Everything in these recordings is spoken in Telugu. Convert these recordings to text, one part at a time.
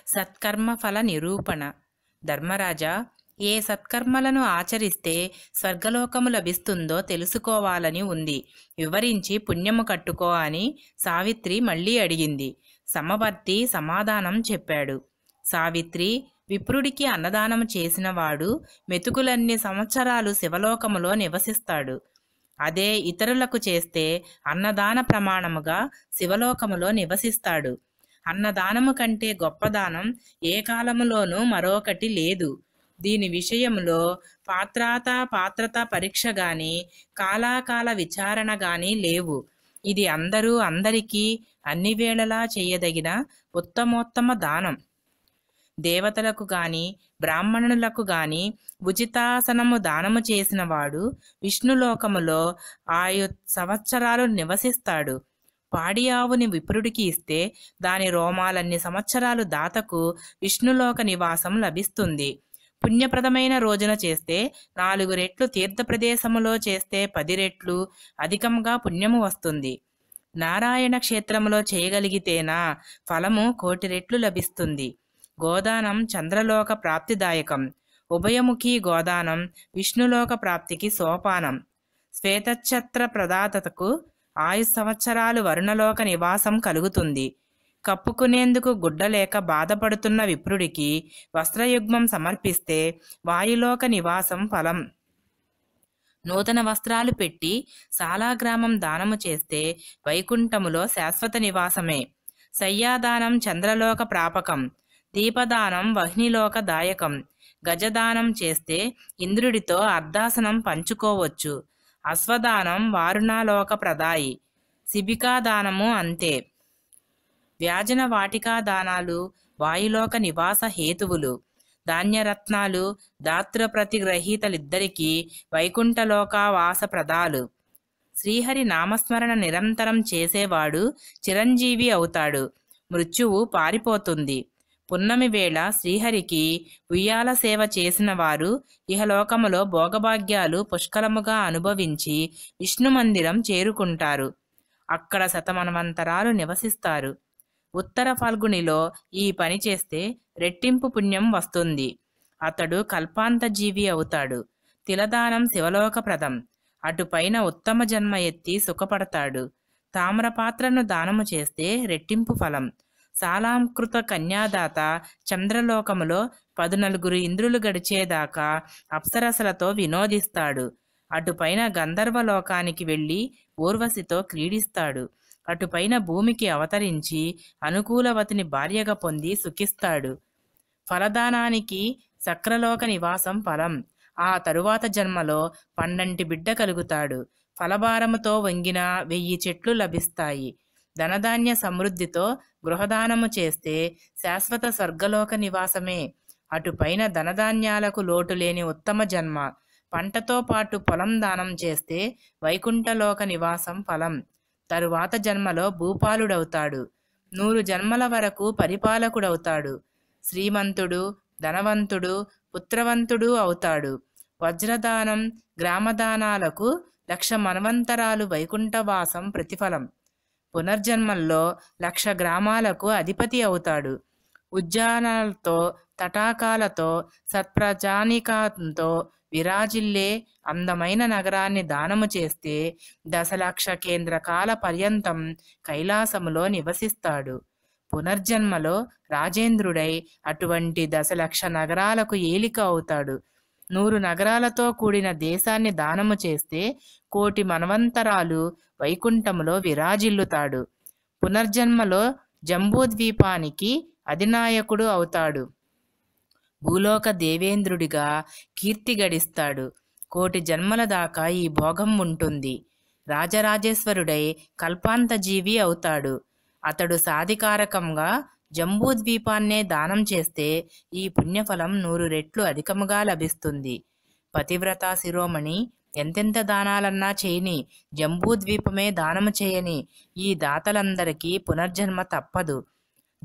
సత్కర్మ ఫల నిరూపణ ధర్మరాజా ఏ సత్కర్మలను ఆచరిస్తే స్వర్గలోకము లభిస్తుందో తెలుసుకోవాలని ఉంది వివరించి పుణ్యము కట్టుకో అని సావిత్రి మళ్ళీ అడిగింది సమవర్తి సమాధానం చెప్పాడు సావిత్రి విప్రుడికి అన్నదానం చేసినవాడు మెతుకులన్ని సంవత్సరాలు శివలోకములో నివసిస్తాడు అదే ఇతరులకు చేస్తే అన్నదాన ప్రమాణముగా శివలోకములో నివసిస్తాడు అన్నదానము కంటే గొప్ప దానం ఏ కాలములోనూ మరొకటి లేదు దీని విషయంలో పాత్రాత పాత్రత పరీక్ష గాని కాలాకాల విచారణ గాని లేవు ఇది అందరూ అందరికీ అన్ని వేళలా చేయదగిన ఉత్తమోత్తమ దానం దేవతలకు గాని బ్రాహ్మణులకు గాని ఉచితాసనము దానము చేసిన వాడు విష్ణులోకములో ఆయు సంవత్సరాలు నివసిస్తాడు పాడి ఆవుని విప్రుడికి ఇస్తే దాని రోమాలన్ని సంవత్సరాలు దాతకు విష్ణులోక నివాసం లభిస్తుంది పుణ్యప్రదమైన రోజున చేస్తే నాలుగు రెట్లు తీర్థ ప్రదేశములో చేస్తే పది రెట్లు అధికంగా పుణ్యము వస్తుంది నారాయణ క్షేత్రములో చేయగలిగితేనా ఫలము కోటి రెట్లు లభిస్తుంది గోదానం చంద్రలోక ప్రాప్తిదాయకం ఉభయముఖి గోదానం విష్ణులోక ప్రాప్తికి సోపానం శ్వేతఛత్ర ప్రదాతకు ఆయు సంవత్సరాలు వరుణలోక నివాసం కలుగుతుంది కప్పుకునేందుకు గుడ్డ లేక బాధపడుతున్న విప్రుడికి వస్త్రయుగ్మం సమర్పిస్తే వాయులోక నివాసం ఫలం నూతన వస్త్రాలు పెట్టి సాలాగ్రామం దానము చేస్తే వైకుంఠములో శాశ్వత నివాసమే శయ్యాదానం చంద్రలోక ప్రాపకం దీపదానం వహ్నిలోక దాయకం గజదానం చేస్తే ఇంద్రుడితో అర్ధాసనం పంచుకోవచ్చు అశ్వదానం వారుణాలోక ప్రదాయి శిబికాదానము అంతే వ్యాజన వాటికా దానాలు వాయులోక నివాస హేతువులు ధాన్యరత్నాలు దాత్ర ప్రతిగ్రహీతలిద్దరికీ వైకుంఠలోకావాస ప్రదాలు శ్రీహరి నామస్మరణ నిరంతరం చేసేవాడు చిరంజీవి అవుతాడు మృత్యువు పారిపోతుంది పున్నమి వేళ శ్రీహరికి ఉయ్యాల సేవ చేసిన వారు ఇహలోకములో భోగభాగ్యాలు పుష్కలముగా అనుభవించి విష్ణు మందిరం చేరుకుంటారు అక్కడ శతమనవంతరాలు నివసిస్తారు ఉత్తర ఫల్గునిలో ఈ పని చేస్తే రెట్టింపు పుణ్యం వస్తుంది అతడు కల్పాంత జీవి అవుతాడు తిలదానం శివలోకప్రదం అటుపైన ఉత్తమ జన్మ ఎత్తి సుఖపడతాడు తామ్రపాత్రను దానము చేస్తే రెట్టింపు ఫలం సాలాంకృత కన్యాదాత చంద్రలోకములో పదునలుగురు ఇంద్రులు గడిచేదాకా అప్సరసలతో వినోదిస్తాడు అటుపైన గంధర్వలోకానికి వెళ్ళి ఊర్వశితో క్రీడిస్తాడు అటుపైన భూమికి అవతరించి అనుకూలవతిని భార్యగా పొంది సుఖిస్తాడు ఫలదానానికి సక్రలోక నివాసం ఫలం ఆ తరువాత జన్మలో పండంటి బిడ్డ కలుగుతాడు ఫలభారముతో వంగిన వెయ్యి చెట్లు లభిస్తాయి ధనధాన్య సమృద్ధితో గృహదానము చేస్తే శాశ్వత స్వర్గలోక నివాసమే అటుపైన ధనధాన్యాలకు లోటు లేని ఉత్తమ జన్మ పంటతో పాటు పొలం దానం చేస్తే వైకుంఠలోక నివాసం ఫలం తరువాత జన్మలో భూపాలుడవుతాడు నూరు జన్మల వరకు పరిపాలకుడవుతాడు శ్రీమంతుడు ధనవంతుడు పుత్రవంతుడు అవుతాడు వజ్రదానం గ్రామదానాలకు లక్ష మన్వంతరాలు వైకుంఠవాసం ప్రతిఫలం పునర్జన్మల్లో లక్ష గ్రామాలకు అధిపతి అవుతాడు ఉద్యానాలతో తటాకాలతో సత్ప్రజానికంతో విరాజిల్లే అందమైన నగరాన్ని దానము చేస్తే దశలక్ష కేంద్ర కాల పర్యంతం కైలాసములో నివసిస్తాడు పునర్జన్మలో రాజేంద్రుడై అటువంటి దశలక్ష నగరాలకు ఏలిక అవుతాడు నూరు నగరాలతో కూడిన దేశాన్ని దానము చేస్తే కోటి మన్వంతరాలు వైకుంఠములో విరాజిల్లుతాడు పునర్జన్మలో జంబూద్వీపానికి అధినాయకుడు అవుతాడు భూలోక దేవేంద్రుడిగా కీర్తి గడిస్తాడు కోటి జన్మల దాకా ఈ భోగం ఉంటుంది రాజరాజేశ్వరుడై కల్పాంత జీవి అవుతాడు అతడు సాధికారకంగా జంబూద్వీపాన్నే దానం చేస్తే ఈ పుణ్యఫలం నూరు రెట్లు అధికముగా లభిస్తుంది పతివ్రత శిరోమణి ఎంతెంత దానాలన్నా చేయని జంబూద్వీపమే దానము చేయని ఈ దాతలందరికీ పునర్జన్మ తప్పదు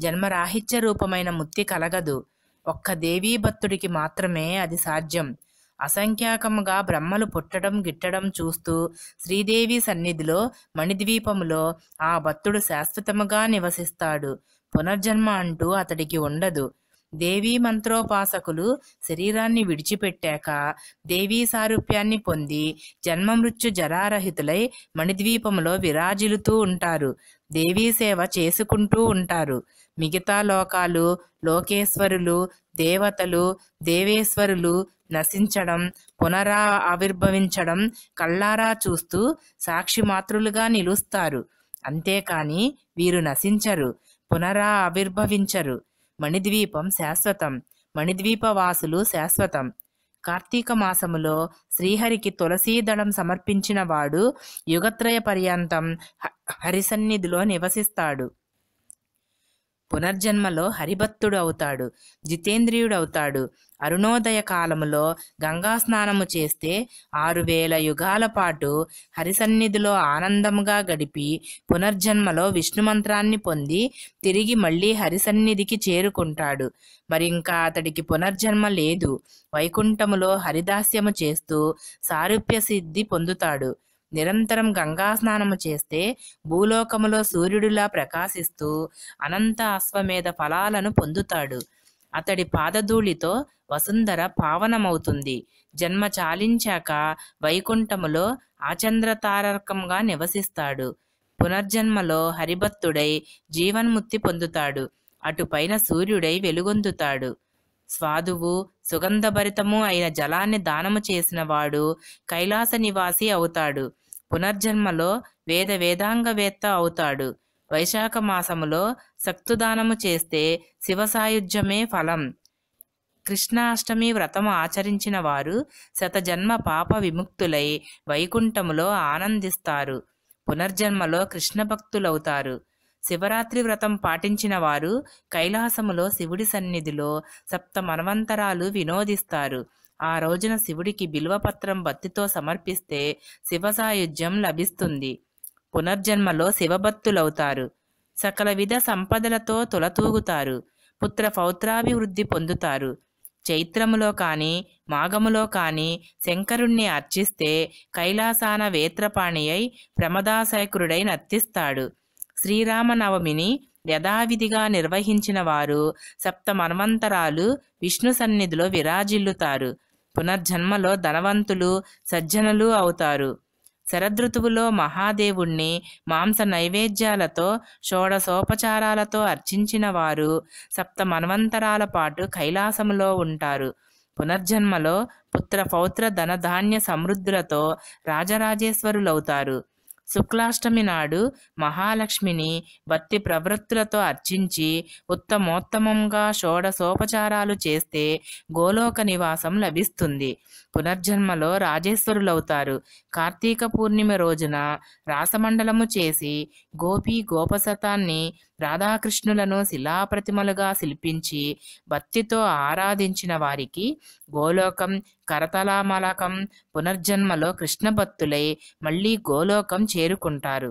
జన్మరాహిత్య రూపమైన ముక్తి కలగదు ఒక్క దేవీ భక్తుడికి మాత్రమే అది సాధ్యం అసంఖ్యాకముగా బ్రహ్మలు పుట్టడం గిట్టడం చూస్తూ శ్రీదేవి సన్నిధిలో మణిద్వీపములో ఆ భక్తుడు శాశ్వతముగా నివసిస్తాడు పునర్జన్మ అంటూ అతడికి ఉండదు దేవీ మంత్రోపాసకులు శరీరాన్ని విడిచిపెట్టాక దేవీ సారూప్యాన్ని పొంది జన్మమృత్యు జరారహితులై మణిద్వీపములో విరాజిల్లుతూ ఉంటారు దేవీ సేవ చేసుకుంటూ ఉంటారు మిగతా లోకాలు లోకేశ్వరులు దేవతలు దేవేశ్వరులు నశించడం పునరా ఆవిర్భవించడం కళ్ళారా చూస్తూ సాక్షి మాతృలుగా నిలుస్తారు అంతేకాని వీరు నశించరు పునరా ఆవిర్భవించరు మణిద్వీపం శాశ్వతం మణిద్వీపవాసులు శాశ్వతం కార్తీక మాసములో శ్రీహరికి తులసీదళం సమర్పించిన వాడు యుగత్రయ పర్యంతం హ- హరిసన్నిధిలో నివసిస్తాడు పునర్జన్మలో హరిభక్తుడు అవుతాడు జితేంద్రియుడు అవుతాడు అరుణోదయ కాలములో గంగా స్నానము చేస్తే ఆరు వేల యుగాల పాటు హరిసన్నిధిలో ఆనందముగా గడిపి పునర్జన్మలో విష్ణు మంత్రాన్ని పొంది తిరిగి మళ్ళీ హరిసన్నిధికి చేరుకుంటాడు మరింకా అతడికి పునర్జన్మ లేదు వైకుంఠములో హరిదాస్యము చేస్తూ సారూప్య సిద్ధి పొందుతాడు నిరంతరం గంగా స్నానము చేస్తే భూలోకములో సూర్యుడిలా ప్రకాశిస్తూ అనంత అశ్వమేధ ఫలాలను పొందుతాడు అతడి పాదధూళితో వసుంధర పావనమవుతుంది జన్మ చాలించాక వైకుంఠములో ఆచంద్రతారకంగా నివసిస్తాడు పునర్జన్మలో హరిభక్తుడై జీవన్ముక్తి పొందుతాడు అటుపైన సూర్యుడై వెలుగొందుతాడు స్వాదువు సుగంధభరితము అయిన జలాన్ని దానము చేసిన వాడు కైలాస నివాసి అవుతాడు పునర్జన్మలో వేద వేదాంగవేత్త అవుతాడు వైశాఖ మాసములో సక్తుదానము చేస్తే శివ సాయుధ్యమే ఫలం కృష్ణాష్టమి వ్రతము ఆచరించిన వారు శతజన్మ పాప విముక్తులై వైకుంఠములో ఆనందిస్తారు పునర్జన్మలో కృష్ణ భక్తులవుతారు శివరాత్రి వ్రతం పాటించిన వారు కైలాసములో శివుడి సన్నిధిలో సప్త మన్వంతరాలు వినోదిస్తారు ఆ రోజున శివుడికి బిల్వపత్రం బత్తితో సమర్పిస్తే శివ సాయుధ్యం లభిస్తుంది పునర్జన్మలో శివభక్తులవుతారు సకల విధ సంపదలతో తులతూగుతారు పుత్ర పౌత్రాభివృద్ధి పొందుతారు చైత్రములో కాని మాఘములో కాని శంకరుణ్ణి అర్చిస్తే కైలాసాన వేత్రపాణి అయి ప్రమదాశయకురుడై నర్తిస్తాడు శ్రీరామనవమిని యథావిధిగా నిర్వహించిన వారు సప్త మన్వంతరాలు విష్ణు సన్నిధిలో విరాజిల్లుతారు పునర్జన్మలో ధనవంతులు సజ్జనులు అవుతారు శరదృతువులో మహాదేవుణ్ణి మాంస నైవేద్యాలతో షోడసోపచారాలతో అర్చించిన వారు సప్త మన్వంతరాల పాటు కైలాసములో ఉంటారు పునర్జన్మలో పుత్ర పౌత్ర ధనధాన్య సమృద్ధులతో రాజరాజేశ్వరులవుతారు శుక్లాష్టమి నాడు మహాలక్ష్మిని భక్తి ప్రవృత్తులతో అర్చించి ఉత్తమోత్తమంగా షోడసోపచారాలు చేస్తే గోలోక నివాసం లభిస్తుంది పునర్జన్మలో రాజేశ్వరులవుతారు కార్తీక పూర్ణిమ రోజున రాసమండలము చేసి గోపి గోపశతాన్ని రాధాకృష్ణులను శిలాప్రతిమలుగా శిల్పించి భక్తితో ఆరాధించిన వారికి గోలోకం కరతలామలకం పునర్జన్మలో కృష్ణ భక్తులై మళ్ళీ గోలోకం చేరుకుంటారు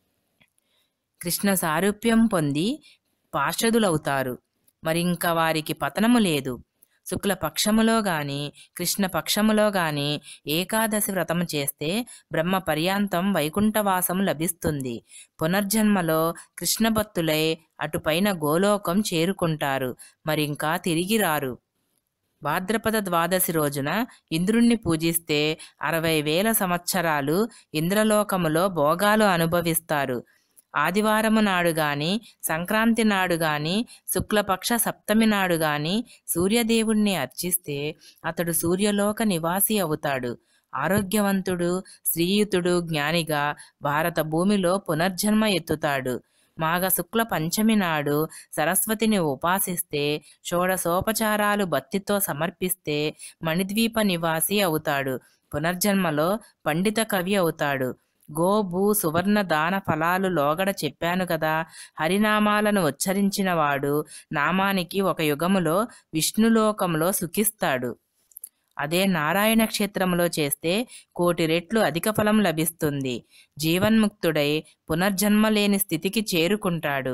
కృష్ణ సారూప్యం పొంది పార్షదులవుతారు మరింక వారికి పతనము లేదు శుక్ల పక్షములో గాని కృష్ణ పక్షములో గాని ఏకాదశి వ్రతము చేస్తే బ్రహ్మ పర్యాంతం వైకుంఠవాసం లభిస్తుంది పునర్జన్మలో కృష్ణ భక్తులై అటుపైన గోలోకం చేరుకుంటారు మరింకా తిరిగి రారు భాద్రపద ద్వాదశి రోజున ఇంద్రుణ్ణి పూజిస్తే అరవై వేల సంవత్సరాలు ఇంద్రలోకములో భోగాలు అనుభవిస్తారు ఆదివారము నాడు గాని సంక్రాంతి నాడు గాని శుక్లపక్ష సప్తమి నాడు గాని సూర్యదేవుణ్ణి అర్చిస్తే అతడు సూర్యలోక నివాసి అవుతాడు ఆరోగ్యవంతుడు శ్రీయుతుడు జ్ఞానిగా భారత భూమిలో పునర్జన్మ ఎత్తుతాడు మాఘ శుక్ల పంచమి నాడు సరస్వతిని ఉపాసిస్తే షోడసోపచారాలు భక్తితో సమర్పిస్తే మణిద్వీప నివాసి అవుతాడు పునర్జన్మలో పండిత కవి అవుతాడు గో భూ సువర్ణ దాన ఫలాలు లోగడ చెప్పాను కదా హరినామాలను ఉచ్చరించిన వాడు నామానికి ఒక యుగములో విష్ణులోకములో సుఖిస్తాడు అదే నారాయణ క్షేత్రములో చేస్తే కోటి రెట్లు అధిక ఫలం లభిస్తుంది జీవన్ముక్తుడై పునర్జన్మ లేని స్థితికి చేరుకుంటాడు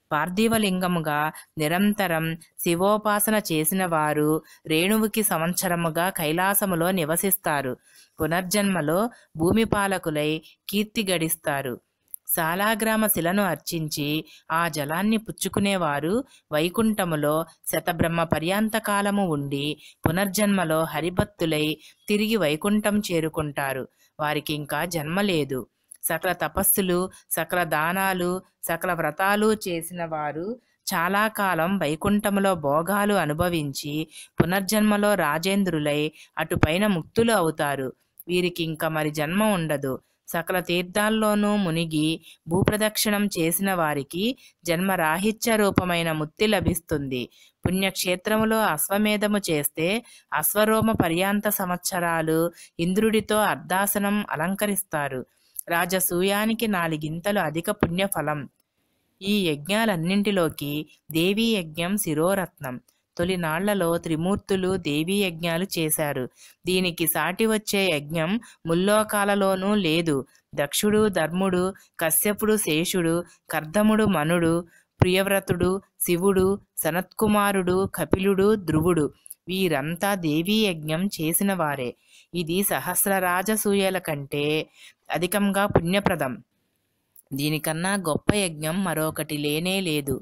పార్థివలింగముగా నిరంతరం శివోపాసన చేసిన వారు రేణువుకి సంవత్సరముగా కైలాసములో నివసిస్తారు పునర్జన్మలో భూమి పాలకులై కీర్తి గడిస్తారు శాలాగ్రామ శిలను అర్చించి ఆ జలాన్ని పుచ్చుకునేవారు వైకుంఠములో శతబ్రహ్మ పర్యాంత కాలము ఉండి పునర్జన్మలో హరిభక్తులై తిరిగి వైకుంఠం చేరుకుంటారు వారికి ఇంకా జన్మ లేదు సకల తపస్సులు సకల దానాలు సకల వ్రతాలు చేసిన వారు చాలా కాలం వైకుంఠములో భోగాలు అనుభవించి పునర్జన్మలో రాజేంద్రులై అటుపైన ముక్తులు అవుతారు వీరికి ఇంకా మరి జన్మ ఉండదు సకల తీర్థాల్లోనూ మునిగి భూప్రదక్షిణం చేసిన వారికి జన్మరాహిత్య రూపమైన ముక్తి లభిస్తుంది పుణ్యక్షేత్రములో అశ్వమేధము చేస్తే అశ్వరోమ పర్యాంత సంవత్సరాలు ఇంద్రుడితో అర్ధాసనం అలంకరిస్తారు రాజసూయానికి నాలుగింతలు అధిక పుణ్యఫలం ఈ యజ్ఞాలన్నింటిలోకి దేవీ యజ్ఞం శిరోరత్నం తొలినాళ్లలో త్రిమూర్తులు దేవీ యజ్ఞాలు చేశారు దీనికి సాటి వచ్చే యజ్ఞం ముల్లోకాలలోనూ లేదు దక్షుడు ధర్ముడు కశ్యపుడు శేషుడు కర్దముడు మనుడు ప్రియవ్రతుడు శివుడు సనత్కుమారుడు కపిలుడు ధ్రువుడు వీరంతా దేవీ యజ్ఞం చేసిన వారే ఇది సహస్రరాజసూయల కంటే అధికంగా పుణ్యప్రదం దీనికన్నా గొప్ప యజ్ఞం మరొకటి లేనే లేదు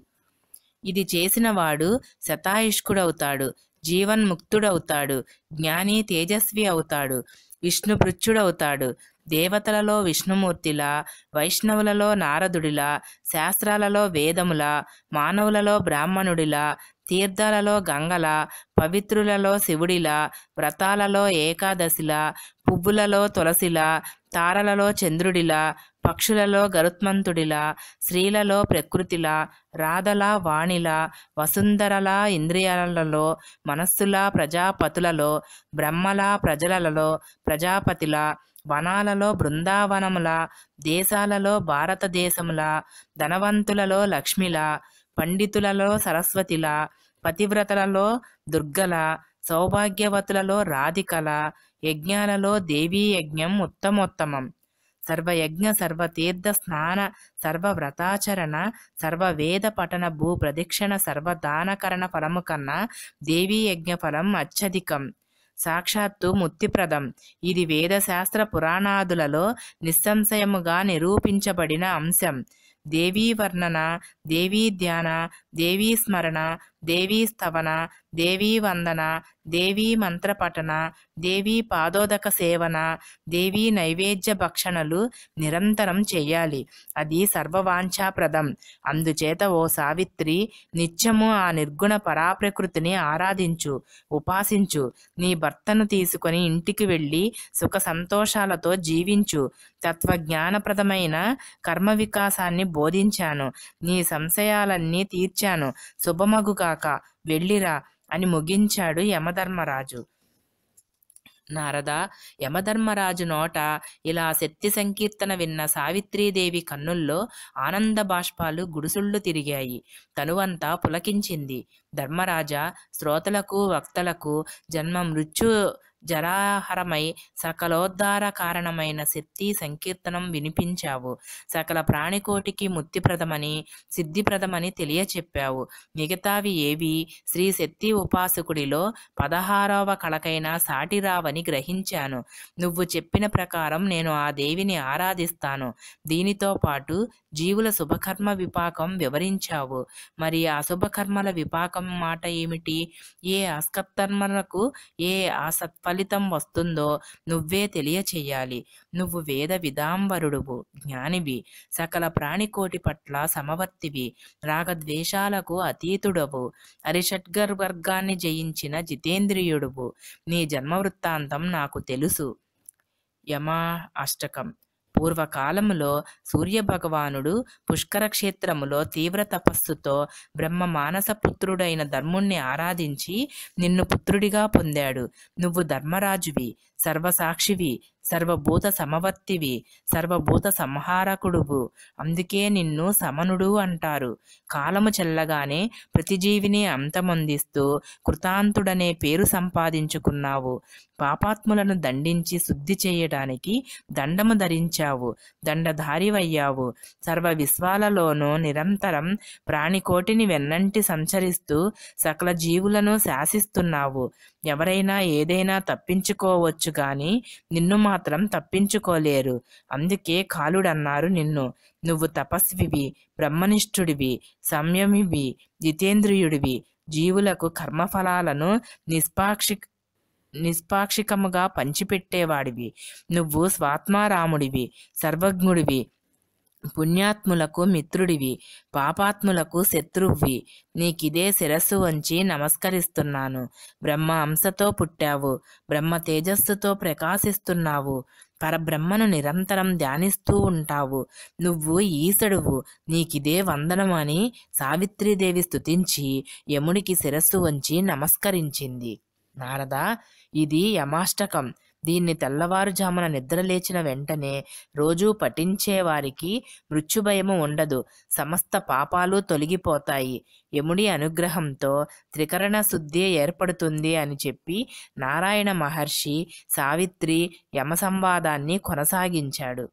ఇది చేసినవాడు శతాయుష్కుడవుతాడు జీవన్ముక్తుడవుతాడు జ్ఞాని తేజస్వి అవుతాడు విష్ణుపృచ్ఛుడవుతాడు దేవతలలో విష్ణుమూర్తిలా వైష్ణవులలో నారదుడిలా శాస్త్రాలలో వేదములా మానవులలో బ్రాహ్మణుడిలా తీర్థాలలో గంగలా పవిత్రులలో శివుడిలా వ్రతాలలో ఏకాదశిలా పువ్వులలో తులసిలా తారలలో చంద్రుడిలా పక్షులలో గరుత్మంతుడిలా స్త్రీలలో ప్రకృతిలా రాధలా వాణిలా వసుంధరలా ఇంద్రియాలలో మనస్సులా ప్రజాపతులలో బ్రహ్మలా ప్రజలలో ప్రజాపతిలా వనాలలో బృందావనముల దేశాలలో భారతదేశముల ధనవంతులలో లక్ష్మిలా పండితులలో సరస్వతిలా పతివ్రతలలో దుర్గల సౌభాగ్యవతులలో రాధికల యజ్ఞాలలో దేవీ యజ్ఞం ఉత్తమోత్తమం సర్వయజ్ఞ సర్వతీర్థ స్నాన సర్వవ్రతాచరణ సర్వవేద పఠన భూ ప్రదక్షిణ సర్వదానకరణ ఫలము కన్నా దేవీ యజ్ఞ ఫలం అత్యధికం సాక్షాత్తు ముక్తిప్రదం ఇది వేదశాస్త్ర పురాణాదులలో నిస్సంశయముగా నిరూపించబడిన అంశం దేవీ వర్ణన దేవీ ధ్యాన దేవీ స్మరణ దేవీ స్తవన దేవీ వందన దేవీ మంత్రపఠన దేవీ పాదోదక సేవన దేవీ నైవేద్య భక్షణలు నిరంతరం చెయ్యాలి అది సర్వవాంఛాప్రదం అందుచేత ఓ సావిత్రి నిత్యము ఆ నిర్గుణ పరాప్రకృతిని ఆరాధించు ఉపాసించు నీ భర్తను తీసుకొని ఇంటికి వెళ్ళి సుఖ సంతోషాలతో జీవించు తత్వజ్ఞానప్రదమైన కర్మ వికాసాన్ని బోధించాను నీ సంశయాలన్నీ తీర్చాను శుభమగుగాక వెళ్ళిరా అని ముగించాడు యమధర్మరాజు నారద యమధర్మరాజు నోట ఇలా శక్తి సంకీర్తన విన్న సావిత్రీదేవి కన్నుల్లో ఆనంద బాష్పాలు గుడుసుళ్ళు తిరిగాయి తనువంతా పులకించింది ధర్మరాజా శ్రోతలకు వక్తలకు జన్మ మృత్యు జరాహరమై సకలోద్ధార కారణమైన శక్తి సంకీర్తనం వినిపించావు సకల ప్రాణికోటికి ముక్తిప్రదమని సిద్ధిప్రదమని తెలియచెప్పావు మిగతావి ఏవి శ్రీ శక్తి ఉపాసకుడిలో పదహారవ కళకైన సాటిరావని గ్రహించాను నువ్వు చెప్పిన ప్రకారం నేను ఆ దేవిని ఆరాధిస్తాను దీనితో పాటు జీవుల శుభకర్మ విపాకం వివరించావు మరి ఆ శుభకర్మల విపాకం మాట ఏమిటి ఏ అస్కర్మలకు ఏ అసత్ఫలితం వస్తుందో నువ్వే తెలియచేయాలి నువ్వు వేద విదాంబరుడువు జ్ఞానివి సకల ప్రాణికోటి పట్ల సమవర్తివి రాగద్వేషాలకు అతీతుడవు అరిషడ్గర్ వర్గాన్ని జయించిన జితేంద్రియుడువు నీ జన్మ వృత్తాంతం నాకు తెలుసు యమా అష్టకం పూర్వకాలములో సూర్యభగవానుడు పుష్కర క్షేత్రములో తీవ్ర తపస్సుతో బ్రహ్మ మానస పుత్రుడైన ధర్ముణ్ణి ఆరాధించి నిన్ను పుత్రుడిగా పొందాడు నువ్వు ధర్మరాజువి సర్వసాక్షివి సర్వభూత సమవర్తివి సర్వభూత సంహారకుడువు అందుకే నిన్ను సమనుడు అంటారు కాలము చెల్లగానే ప్రతి జీవిని అంతమొందిస్తూ కృతాంతుడనే పేరు సంపాదించుకున్నావు పాపాత్ములను దండించి శుద్ధి చేయడానికి దండము ధరించావు దండధారివయ్యావు సర్వ విశ్వాలలోనూ నిరంతరం ప్రాణికోటిని వెన్నంటి సంచరిస్తూ సకల జీవులను శాసిస్తున్నావు ఎవరైనా ఏదైనా తప్పించుకోవచ్చు గాని నిన్ను మాత్రం తప్పించుకోలేరు అందుకే కాలుడన్నారు నిన్ను నువ్వు తపస్వివి బ్రహ్మనిష్ఠుడివి సంయమివి జితేంద్రియుడివి జీవులకు కర్మఫలాలను నిష్పాక్షి నిష్పాక్షికముగా పంచిపెట్టేవాడివి నువ్వు స్వాత్మారాముడివి సర్వజ్ఞుడివి పుణ్యాత్ములకు మిత్రుడివి పాపాత్ములకు శత్రువువి నీకిదే శిరస్సు వంచి నమస్కరిస్తున్నాను బ్రహ్మ అంశతో పుట్టావు బ్రహ్మ తేజస్సుతో ప్రకాశిస్తున్నావు పరబ్రహ్మను నిరంతరం ధ్యానిస్తూ ఉంటావు నువ్వు ఈశడువు నీకిదే వందనమని సావిత్రీదేవి స్తుతించి యముడికి శిరస్సు వంచి నమస్కరించింది నారద ఇది యమాష్టకం దీన్ని తెల్లవారుజామున నిద్రలేచిన వెంటనే రోజూ పఠించే వారికి మృత్యుభయము ఉండదు సమస్త పాపాలు తొలగిపోతాయి యముడి అనుగ్రహంతో త్రికరణ శుద్ధి ఏర్పడుతుంది అని చెప్పి నారాయణ మహర్షి సావిత్రి యమ సంవాదాన్ని కొనసాగించాడు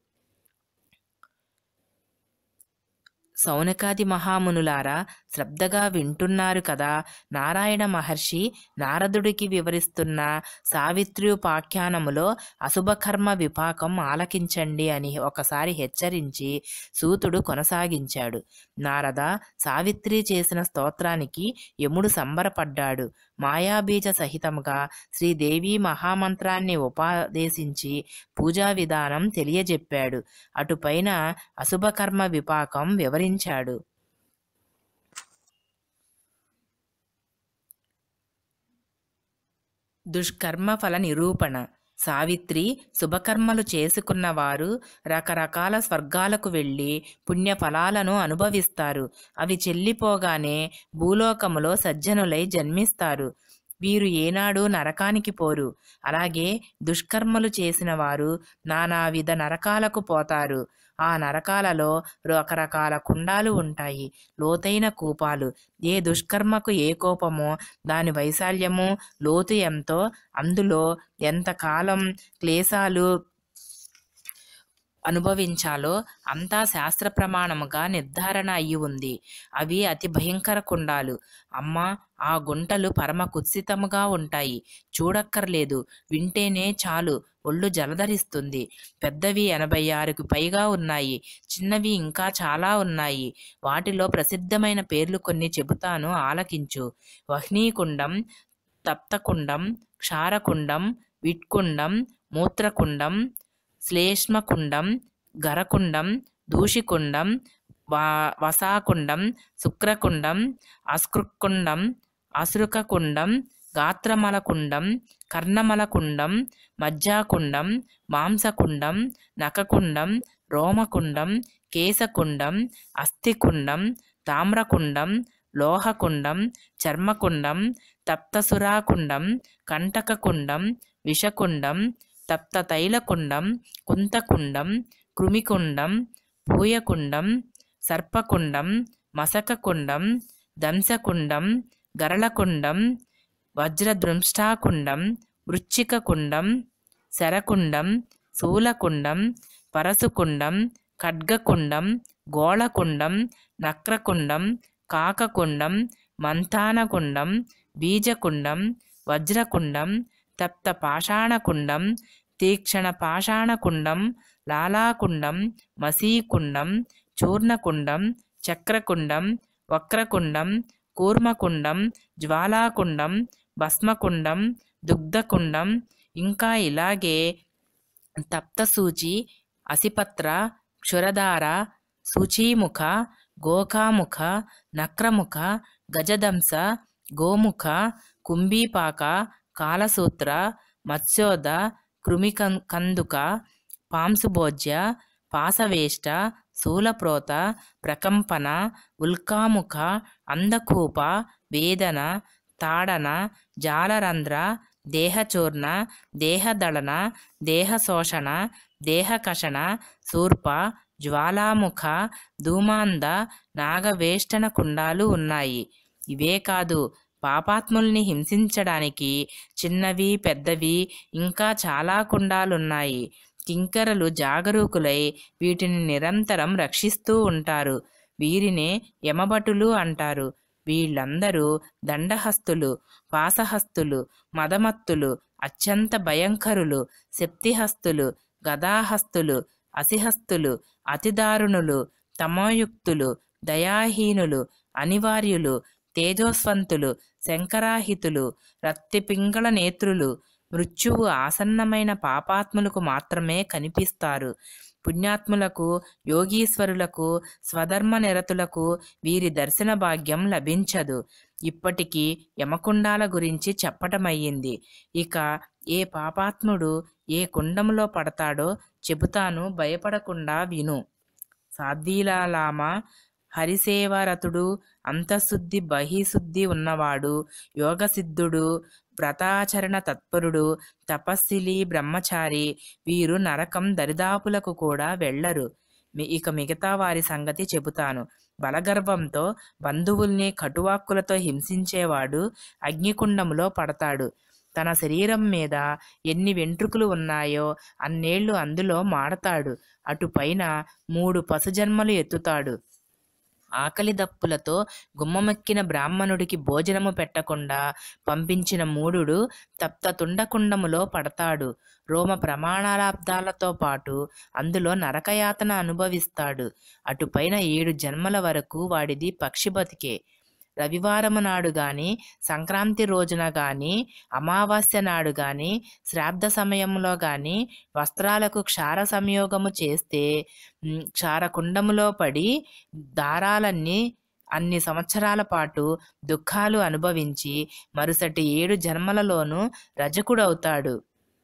సౌనకాది మహామునులారా శ్రద్ధగా వింటున్నారు కదా నారాయణ మహర్షి నారదుడికి వివరిస్తున్న సావిత్ర్యుపాఖ్యానములో అశుభకర్మ విపాకం ఆలకించండి అని ఒకసారి హెచ్చరించి సూతుడు కొనసాగించాడు నారద సావిత్రి చేసిన స్తోత్రానికి యముడు సంబరపడ్డాడు మాయాబీజ సహితముగా శ్రీదేవి మహామంత్రాన్ని ఉపదేశించి పూజా విధానం తెలియజెప్పాడు అటుపైన అశుభకర్మ విపాకం వివరించాడు దుష్కర్మ ఫల నిరూపణ సావిత్రి శుభకర్మలు చేసుకున్న వారు రకరకాల స్వర్గాలకు వెళ్ళి పుణ్యఫలాలను అనుభవిస్తారు అవి చెల్లిపోగానే భూలోకములో సజ్జనులై జన్మిస్తారు వీరు ఏనాడు నరకానికి పోరు అలాగే దుష్కర్మలు చేసిన వారు నానావిధ నరకాలకు పోతారు ఆ నరకాలలో రకరకాల కుండాలు ఉంటాయి లోతైన కూపాలు ఏ దుష్కర్మకు ఏ కోపమో దాని వైశాల్యము లోతు ఎంతో అందులో ఎంతకాలం క్లేశాలు అనుభవించాలో అంతా శాస్త్ర ప్రమాణముగా నిర్ధారణ అయి ఉంది అవి అతి భయంకర కుండాలు అమ్మ ఆ గుంటలు పరమ కుత్సితముగా ఉంటాయి చూడక్కర్లేదు వింటేనే చాలు ఒళ్ళు జలధరిస్తుంది పెద్దవి ఎనభై ఆరుకు పైగా ఉన్నాయి చిన్నవి ఇంకా చాలా ఉన్నాయి వాటిలో ప్రసిద్ధమైన పేర్లు కొన్ని చెబుతాను ఆలకించు వహ్నీకుండం తప్తకుండం క్షారకుండం విట్కుండం మూత్రకుండం శ్లేష్మకుండం గరకుండం దూషికుండం వా వసాకుండం శుక్రకుండం అస్కృకుండం అసృకకుండం గాత్రమలకుండం కర్ణమలకుండం మజ్జాకుండం మాంసకుండం నకకుండం రోమకుండం కేశకుండం అస్థికుండం తామ్రకుండం లోహకుండం చర్మకుండం తప్తసురాకుండం కంటకకుండం విషకుండం తప్త తైలకుండం కుంతకుండం కృమికుండం పూయకుండం సర్పకుండం మసకకుండం దంశకుండం గరళకుండం వజ్రదృంష్టాకుండం వృచ్చికకుండం శరకుండం శూలకుండం పరశుకుండం ఖడ్గకుండం గోళకుండం నక్రకుండం కాకకుండం మంతానకుండం బీజకుండం వజ్రకుండం తప్త పాషాణకుండం తీక్షణ పాషాణకుండం లాలాకుండం మసీకుండం చూర్ణకుండం చక్రకుండం వక్రకుండం కూర్మకుండం జ్వాలాకుండం భస్మకుండం దుగ్ధకుండం ఇంకా ఇలాగే తప్తసూచి అసిపత్ర క్షురధార శుచీముఖ గోకాముఖ నక్రముఖ గజదంస గోముఖ కుంభీపాక కాలసూత్ర మత్స్యోద కృమికం కందుక పాంసుభోజ్య పాసవేష్ట శూలప్రోత ప్రకంపన ఉల్కాముఖ అందకూప వేదన తాడన జాలరంధ్ర దేహచూర్ణ దేహదళన దేహశోషణ దేహకషణ శూర్ప జ్వాలాముఖ ధూమాంద నాగవేష్టన కుండాలు ఉన్నాయి ఇవే కాదు పాపాత్ముల్ని హింసించడానికి చిన్నవి పెద్దవి ఇంకా చాలా కుండాలున్నాయి కింకరలు జాగరూకులై వీటిని నిరంతరం రక్షిస్తూ ఉంటారు వీరినే యమభటులు అంటారు వీళ్ళందరూ దండహస్తులు పాసహస్తులు మదమత్తులు అత్యంత భయంకరులు శక్తిహస్తులు గదాహస్తులు అసిహస్తులు అతిదారుణులు తమోయుక్తులు దయాహీనులు అనివార్యులు తేజోస్వంతులు శంకరాహితులు రక్తిపింగళ నేత్రులు మృత్యువు ఆసన్నమైన పాపాత్ములకు మాత్రమే కనిపిస్తారు పుణ్యాత్ములకు యోగీశ్వరులకు స్వధర్మ నిరతులకు వీరి దర్శన భాగ్యం లభించదు ఇప్పటికీ యమకుండాల గురించి చెప్పటమయ్యింది ఇక ఏ పాపాత్ముడు ఏ కుండంలో పడతాడో చెబుతాను భయపడకుండా విను సాధ్వీలాలామ హరిసేవరతుడు అంతఃశుద్ధి బహిశుద్ధి ఉన్నవాడు యోగసిద్ధుడు వ్రతాచరణ తత్పరుడు తపస్సిలి బ్రహ్మచారి వీరు నరకం దరిదాపులకు కూడా వెళ్ళరు మి- ఇక మిగతా వారి సంగతి చెబుతాను బలగర్వంతో బంధువుల్ని కటువాక్కులతో హింసించేవాడు అగ్నికుండములో పడతాడు తన శరీరం మీద ఎన్ని వెంట్రుకలు ఉన్నాయో అన్నేళ్లు అందులో మాడతాడు అటుపైన మూడు పశుజన్మలు ఎత్తుతాడు ఆకలి దప్పులతో గుమ్మమెక్కిన బ్రాహ్మణుడికి భోజనము పెట్టకుండా పంపించిన మూడుడు తప్త తుండకుండములో పడతాడు రోమ ప్రమాణాలాబ్దాలతో పాటు అందులో నరకయాతన అనుభవిస్తాడు అటుపైన ఏడు జన్మల వరకు వాడిది పక్షి బతికే రవివారము నాడు గాని సంక్రాంతి రోజున గాని అమావాస్య నాడు గాని శ్రాద్ధ సమయంలో గాని వస్త్రాలకు క్షార సంయోగము చేస్తే ఉమ్, క్షారకుండములో పడి దారాలన్నీ అన్ని సంవత్సరాల పాటు దుఃఖాలు అనుభవించి మరుసటి ఏడు జన్మలలోనూ రజకుడవుతాడు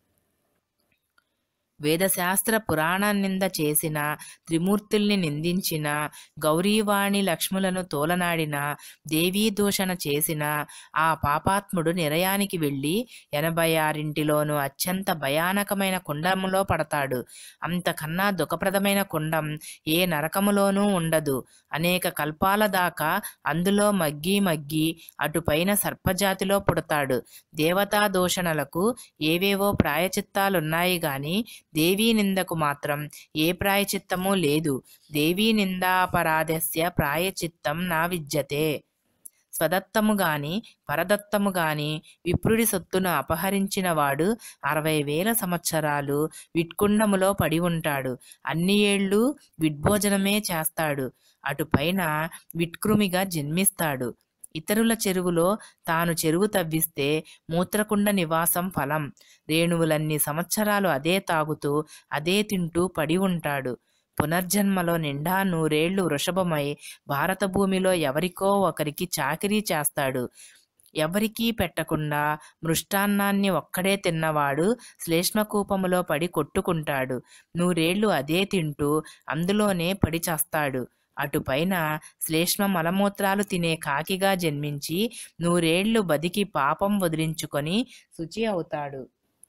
వేదశాస్త్ర పురాణ నింద చేసిన త్రిమూర్తుల్ని నిందించిన గౌరీవాణి లక్ష్ములను తోలనాడిన దేవీ దూషణ చేసిన ఆ పాపాత్ముడు నిరయానికి వెళ్ళి ఎనభై ఆరింటిలోనూ అత్యంత భయానకమైన కుండములో పడతాడు అంతకన్నా దుఃఖప్రదమైన కుండం ఏ నరకములోనూ ఉండదు అనేక కల్పాల దాకా అందులో మగ్గి మగ్గి అటుపైన సర్పజాతిలో పుడతాడు దేవతా దూషణలకు ఏవేవో ప్రాయచిత్తాలున్నాయి గాని దేవీ నిందకు మాత్రం ఏ ప్రాయచిత్తమూ లేదు దేవీ నిందాపరాధస్య ప్రాయచిత్తం నా విద్యతే స్వదత్తము గాని పరదత్తము గాని విప్రుడి సొత్తును అపహరించిన వాడు అరవై వేల సంవత్సరాలు విట్కుండములో పడి ఉంటాడు అన్ని ఏళ్ళు విడ్భోజనమే చేస్తాడు అటుపైన విట్కృమిగా జన్మిస్తాడు ఇతరుల చెరువులో తాను చెరువు తవ్విస్తే మూత్రకుండ నివాసం ఫలం రేణువులన్ని సంవత్సరాలు అదే తాగుతూ అదే తింటూ పడి ఉంటాడు పునర్జన్మలో నిండా నూరేళ్లు వృషభమై భారత భూమిలో ఎవరికో ఒకరికి చాకిరీ చేస్తాడు ఎవరికీ పెట్టకుండా మృష్టాన్నాన్ని ఒక్కడే తిన్నవాడు శ్లేష్మకూపములో పడి కొట్టుకుంటాడు నూరేళ్లు అదే తింటూ అందులోనే పడి చస్తాడు అటుపైన శ్లేష్మ మలమూత్రాలు తినే కాకిగా జన్మించి నూరేళ్లు బతికి పాపం వదిలించుకొని శుచి అవుతాడు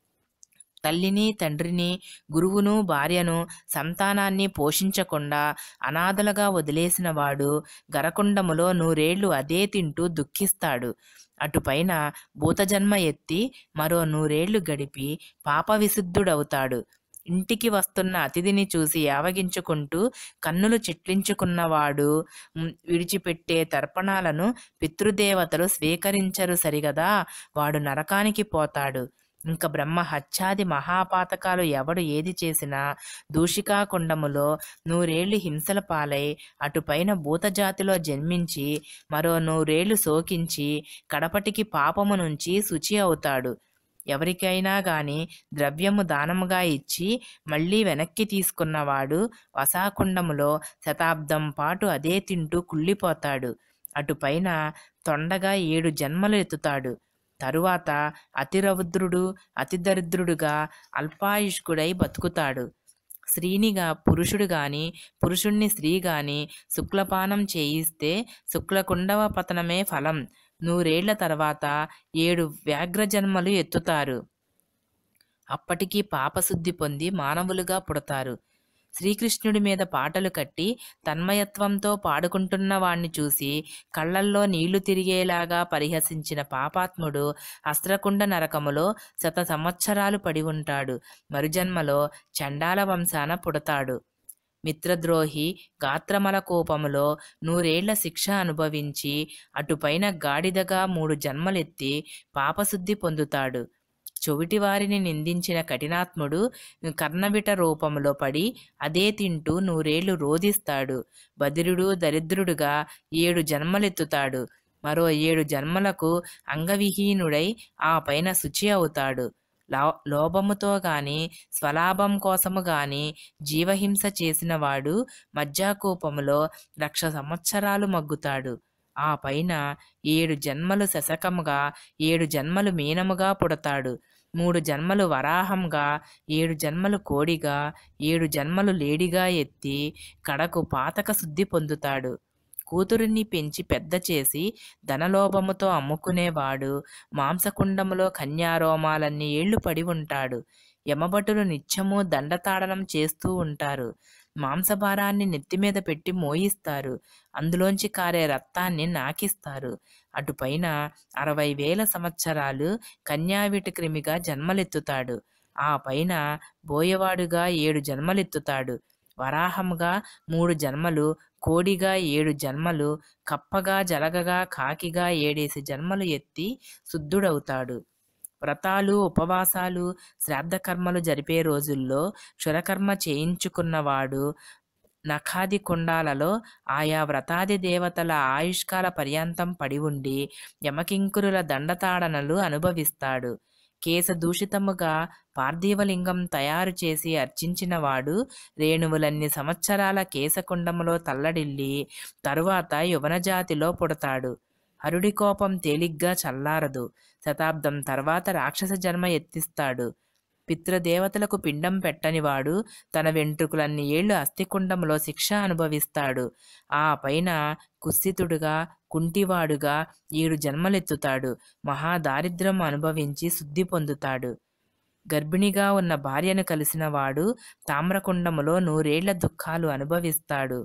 తల్లిని తండ్రిని గురువును భార్యను సంతానాన్ని పోషించకుండా అనాథలుగా వదిలేసిన వాడు గరకుండములో నూరేళ్లు అదే తింటూ దుఃఖిస్తాడు అటుపైన భూతజన్మ ఎత్తి మరో నూరేళ్లు గడిపి పాప విశుద్ధుడవుతాడు ఇంటికి వస్తున్న అతిథిని చూసి యావగించుకుంటూ కన్నులు చిట్లించుకున్నవాడు మ్, విడిచిపెట్టే తర్పణాలను పితృదేవతలు స్వీకరించరు సరిగదా వాడు నరకానికి పోతాడు ఇంక బ్రహ్మ హత్యాది మహాపాతకాలు ఎవడు ఏది చేసినా దూషికా కుండములో నూరేళ్లు హింసల పాలై అటుపైన భూతజాతిలో జన్మించి మరో నూరేళ్లు శోకించి కడపటికి పాపము నుంచి శుచి అవుతాడు ఎవరికైనా గాని ద్రవ్యము దానముగా ఇచ్చి మళ్ళీ వెనక్కి తీసుకున్నవాడు వసాకుండములో శతాబ్దం పాటు అదే తింటూ కుళ్ళిపోతాడు అటుపైన తొండగా ఏడు జన్మలు ఎత్తుతాడు తరువాత అతిరౌద్రుడు అతి దరిద్రుడుగా అల్పాయుష్కుడై బతుకుతాడు స్త్రీనిగా పురుషుడు గాని పురుషుణ్ణి స్త్రీ గాని శుక్లపానం చేయిస్తే శుక్లకుండవ పతనమే ఫలం నూరేళ్ల తర్వాత ఏడు వ్యాఘ్ర జన్మలు ఎత్తుతారు అప్పటికి పాపశుద్ధి పొంది మానవులుగా పుడతారు శ్రీకృష్ణుడి మీద పాటలు కట్టి తన్మయత్వంతో పాడుకుంటున్న వాణ్ణి చూసి కళ్ళల్లో నీళ్లు తిరిగేలాగా పరిహసించిన పాపాత్ముడు అస్త్రకుండ నరకములో శత సంవత్సరాలు పడి ఉంటాడు మరుజన్మలో చండాల వంశాన పుడతాడు మిత్రద్రోహి గాత్రమల కోపములో నూరేళ్ల శిక్ష అనుభవించి అటుపైన గాడిదగా మూడు జన్మలెత్తి పాపశుద్ధి పొందుతాడు చెవిటివారిని నిందించిన కఠినాత్ముడు కర్ణవిట రూపంలో పడి అదే తింటూ నూరేళ్లు రోధిస్తాడు బదిరుడు దరిద్రుడుగా ఏడు జన్మలెత్తుతాడు మరో ఏడు జన్మలకు అంగవిహీనుడై ఆ పైన శుచి అవుతాడు లో లోభముతో గాని స్వలాభం కోసము గాని జీవహింస చేసినవాడు మజ్జాకూపములో లక్ష సంవత్సరాలు మగ్గుతాడు ఆ పైన ఏడు జన్మలు శశకముగా ఏడు జన్మలు మీనముగా పుడతాడు మూడు జన్మలు వరాహంగా ఏడు జన్మలు కోడిగా ఏడు జన్మలు లేడిగా ఎత్తి కడకు పాతక శుద్ధి పొందుతాడు కూతురిని పెంచి పెద్ద చేసి ధనలోభముతో అమ్ముకునేవాడు మాంసకుండములో కన్యారోమాలన్నీ ఏళ్లు పడి ఉంటాడు యమభటులు నిత్యము దండతాడనం చేస్తూ ఉంటారు మాంసభారాన్ని నెత్తిమీద పెట్టి మోయిస్తారు అందులోంచి కారే రక్తాన్ని నాకిస్తారు అటుపైన అరవై వేల సంవత్సరాలు కన్యావిటి క్రిమిగా జన్మలెత్తుతాడు ఆ పైన బోయవాడుగా ఏడు జన్మలెత్తుతాడు వరాహంగా మూడు జన్మలు కోడిగా ఏడు జన్మలు కప్పగా జలగగా కాకిగా ఏడేసి జన్మలు ఎత్తి శుద్ధుడవుతాడు వ్రతాలు ఉపవాసాలు శ్రాద్ధకర్మలు జరిపే రోజుల్లో క్షురకర్మ చేయించుకున్నవాడు నఖాది కుండాలలో ఆయా వ్రతాది దేవతల ఆయుష్కాల పర్యంతం పడి ఉండి యమకింకురుల దండతాడనలు అనుభవిస్తాడు కేశ దూషితముగా పార్థివలింగం తయారు చేసి అర్చించినవాడు రేణువులన్ని సంవత్సరాల కేశకుండములో తల్లడిల్లి తరువాత యువనజాతిలో పుడతాడు హరుడి కోపం తేలిగ్గా చల్లారదు శతాబ్దం తర్వాత రాక్షస జన్మ ఎత్తిస్తాడు పితృదేవతలకు పిండం పెట్టనివాడు తన వెంట్రుకలన్ని ఏళ్లు అస్థికుండంలో శిక్ష అనుభవిస్తాడు ఆ పైన కుత్సితుడుగా కుంటివాడుగా ఏడు జన్మలెత్తుతాడు మహాదారిద్ర్యం అనుభవించి శుద్ధి పొందుతాడు గర్భిణిగా ఉన్న భార్యను కలిసిన వాడు తామ్రకుండములో నూరేళ్ల దుఃఖాలు అనుభవిస్తాడు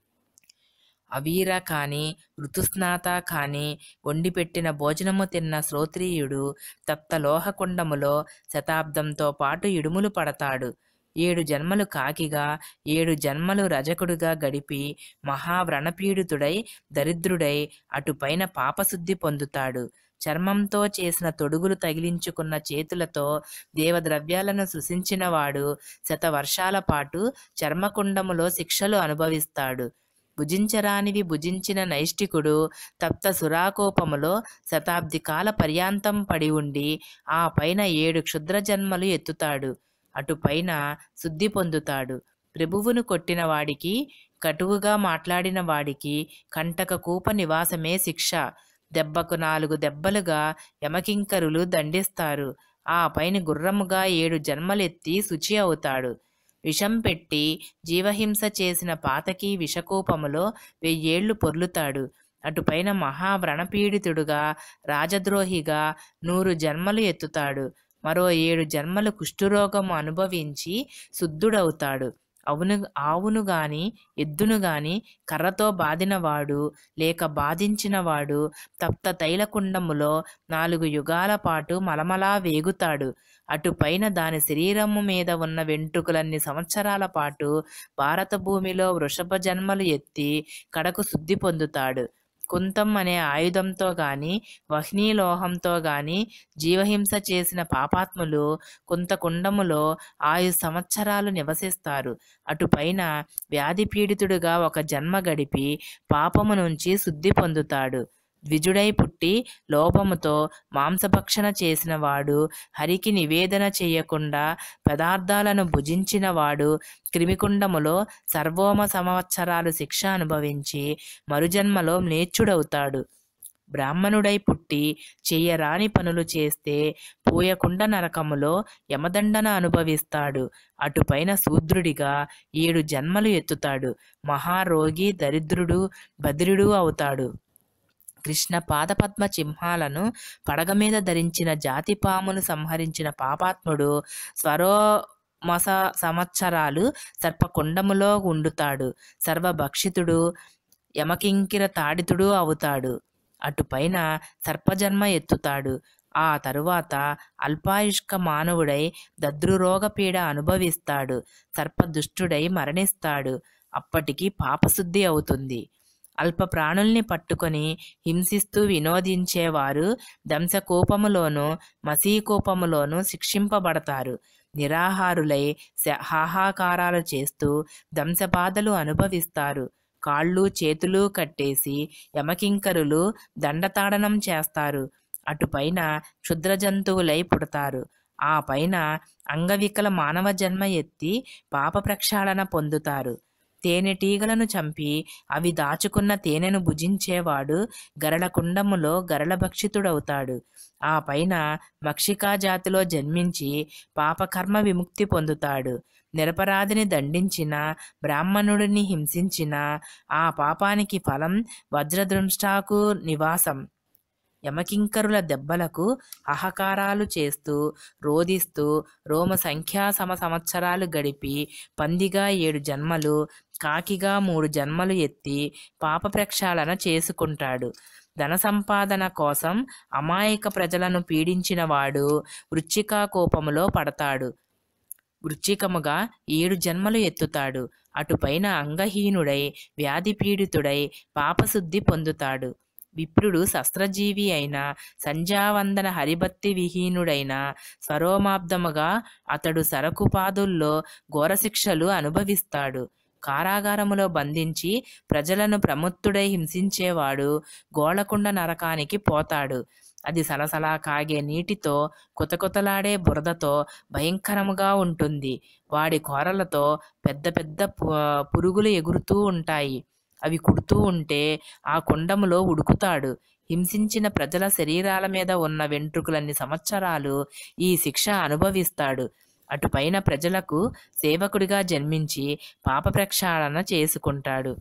అవీర కాని ఋతుస్నాత కాని వండిపెట్టిన భోజనము తిన్న శ్రోత్రియుడు తప్త లోహకుండములో శతాబ్దంతో పాటు ఇడుములు పడతాడు ఏడు జన్మలు కాకిగా ఏడు జన్మలు రజకుడుగా గడిపి మహావ్రణపీడితుడై దరిద్రుడై అటుపైన పాపశుద్ధి పొందుతాడు చర్మంతో చేసిన తొడుగులు తగిలించుకున్న చేతులతో దేవద్రవ్యాలను సృశించినవాడు శతవర్షాల పాటు చర్మకుండములో శిక్షలు అనుభవిస్తాడు భుజించరానివి భుజించిన నైష్టికుడు తప్త సురాకోపములో శతాబ్ది కాల పర్యాంతం పడి ఉండి ఆ పైన ఏడు క్షుద్ర జన్మలు ఎత్తుతాడు అటుపైన శుద్ధి పొందుతాడు ప్రభువును కొట్టిన వాడికి కటువుగా మాట్లాడిన వాడికి కంటక కూప నివాసమే శిక్ష దెబ్బకు నాలుగు దెబ్బలుగా యమకింకరులు దండిస్తారు ఆ పైన గుర్రముగా ఏడు జన్మలెత్తి శుచి అవుతాడు విషం పెట్టి జీవహింస చేసిన పాతకి విషకూపములో వెయ్యేళ్లు పొర్లుతాడు అటుపైన మహావ్రణపీడితుడుగా రాజద్రోహిగా నూరు జన్మలు ఎత్తుతాడు మరో ఏడు జన్మలు కుష్ఠురోగము అనుభవించి శుద్ధుడవుతాడు అవును ఆవును గాని ఎద్దును గాని కర్రతో బాదినవాడు లేక బాధించినవాడు తప్త తైలకుండములో నాలుగు యుగాల పాటు మలమలా వేగుతాడు అటుపైన దాని శరీరము మీద ఉన్న వెంట్రుకలన్ని సంవత్సరాల పాటు భారత భూమిలో వృషభ జన్మలు ఎత్తి కడకు శుద్ధి పొందుతాడు కుంతం అనే ఆయుధంతో గాని వహ్నీలోహంతో గాని జీవహింస చేసిన పాపాత్ములు కొంత కుండములో ఆయు సంవత్సరాలు నివసిస్తారు అటుపైన వ్యాధి పీడితుడుగా ఒక జన్మ గడిపి పాపము నుంచి శుద్ధి పొందుతాడు ద్విజుడై పుట్టి లోపముతో మాంసభక్షణ చేసిన వాడు హరికి నివేదన చేయకుండా పదార్థాలను భుజించిన వాడు క్రిమికుండములో సర్వోమ సంవత్సరాలు శిక్ష అనుభవించి మరుజన్మలో మ్లేచ్చుడవుతాడు బ్రాహ్మణుడై పుట్టి చెయ్యరాని పనులు చేస్తే పూయకుండ నరకములో యమదండన అనుభవిస్తాడు అటుపైన శూద్రుడిగా ఏడు జన్మలు ఎత్తుతాడు మహారోగి దరిద్రుడు బద్రుడు అవుతాడు కృష్ణ పాదపద్మ చింహాలను పడగ మీద ధరించిన జాతి పామును సంహరించిన పాపాత్ముడు స్వరోమస సంవత్సరాలు సర్పకుండములో ఉండుతాడు సర్వభక్షితుడు యమకింకిర తాడితుడు అవుతాడు అటుపైన సర్పజన్మ ఎత్తుతాడు ఆ తరువాత అల్పాయుష్క మానవుడై దద్రురోగపీడ అనుభవిస్తాడు సర్పదుష్టుడై మరణిస్తాడు అప్పటికి పాపశుద్ధి అవుతుంది అల్ప ప్రాణుల్ని పట్టుకొని హింసిస్తూ వినోదించేవారు దంశకోపములోను మసీకోపములోను శిక్షింపబడతారు నిరాహారులై శ- హాహాకారాలు చేస్తూ దంశబాధలు అనుభవిస్తారు కాళ్ళు చేతులు కట్టేసి యమకింకరులు దండతాడనం చేస్తారు అటుపైన క్షుద్ర జంతువులై పుడతారు ఆ పైన అంగవికల మానవ జన్మ ఎత్తి పాప ప్రక్షాళన పొందుతారు తేనెటీగలను చంపి అవి దాచుకున్న తేనెను భుజించేవాడు గరళ కుండములో గరళ భక్షితుడవుతాడు ఆ పైన మక్షికా జాతిలో జన్మించి పాపకర్మ విముక్తి పొందుతాడు నిరపరాధిని దండించిన బ్రాహ్మణుడిని హింసించిన ఆ పాపానికి ఫలం వజ్రదృష్టాకు నివాసం యమకింకరుల దెబ్బలకు అహకారాలు చేస్తూ రోదిస్తూ రోమ సంఖ్యా సమ సంవత్సరాలు గడిపి పందిగా ఏడు జన్మలు కాకిగా మూడు జన్మలు ఎత్తి పాప ప్రక్షాళన చేసుకుంటాడు ధన సంపాదన కోసం అమాయక ప్రజలను పీడించిన వాడు వృచ్చికా కోపములో పడతాడు వృచ్చికముగా ఏడు జన్మలు ఎత్తుతాడు అటుపైన అంగహీనుడై వ్యాధి పీడితుడై పాపశుద్ధి పొందుతాడు విప్రుడు శస్త్రజీవి అయిన సంధ్యావందన హరిభక్తి విహీనుడైన స్వరోమాబ్దముగా అతడు సరకుపాదుల్లో ఘోరశిక్షలు అనుభవిస్తాడు కారాగారములో బంధించి ప్రజలను ప్రముత్తుడై హింసించేవాడు గోళకుండ నరకానికి పోతాడు అది సలసలా కాగే నీటితో కుతకుతలాడే బురదతో భయంకరముగా ఉంటుంది వాడి కోరలతో పెద్ద పెద్ద పు- పురుగులు ఎగురుతూ ఉంటాయి అవి కుడుతూ ఉంటే ఆ కుండములో ఉడుకుతాడు హింసించిన ప్రజల శరీరాల మీద ఉన్న వెంట్రుకలన్ని సంవత్సరాలు ఈ శిక్ష అనుభవిస్తాడు అటుపైన ప్రజలకు సేవకుడిగా జన్మించి పాప ప్రక్షాళన చేసుకుంటాడు